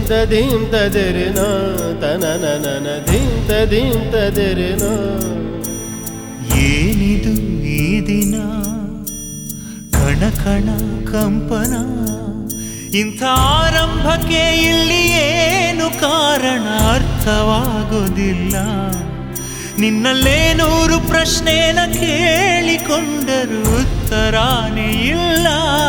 ತದೀಂ ತದಿರಿನ ತನನನ ಧೀಂ ತದೀಂ ತದಿರಿನ ಏನಿದು ಈ ದಿನ ಕಣ ಕಣ ಕಂಪನ ಇಂಥ ಆರಂಭಕ್ಕೆ ಇಲ್ಲಿ ಏನು ಕಾರಣ ಅರ್ಥವಾಗೋದಿಲ್ಲ ನಿನ್ನಲ್ಲೇ ನೂರು ಪ್ರಶ್ನೆನ ಕೇಳಿಕೊಂಡರೂ ಉತ್ತರಾನೇ ಇಲ್ಲ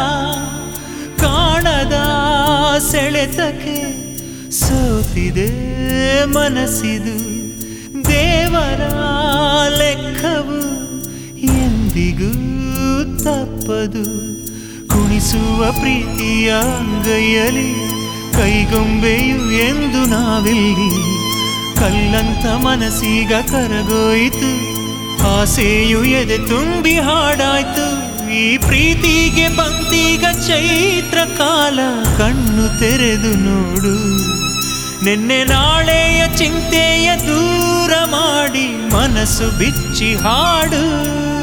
ಕಾಣದ ಸೆಳೆತಕ್ಕೆ ಸೋತಿದೆ ಮನಸ್ಸಿದು ದೇವರ ಲೆಕ್ಕವು ಎಂದಿಗೂ ತಪ್ಪದು ಕುಣಿಸುವ ಪ್ರೀತಿಯ ಅಂಗೈಯಲ್ಲಿ ಕೈಗೊಂಬೆಯು ಎಂದು ನಾವಿಲ್ಲಿ ಕಲ್ಲಂತ ಮನಸ್ಸೀಗ ಕರಗೋಯಿತು ಆಸೆಯು ಎದೆ ತುಂಬಿ ಹಾಡಾಯ್ತು ಈ ಪ್ರೀತಿಗೆ ಬಂತೀಗ ಚೈತ್ರ ಕಾಲ ಕಣ್ಣು ತೆರೆದು ನೋಡು ನಿನ್ನೆ ನಾಳೆಯ ಚಿಂತೆಯ ದೂರ ಮಾಡಿ ಮನಸ್ಸು ಬಿಚ್ಚಿ ಹಾಡು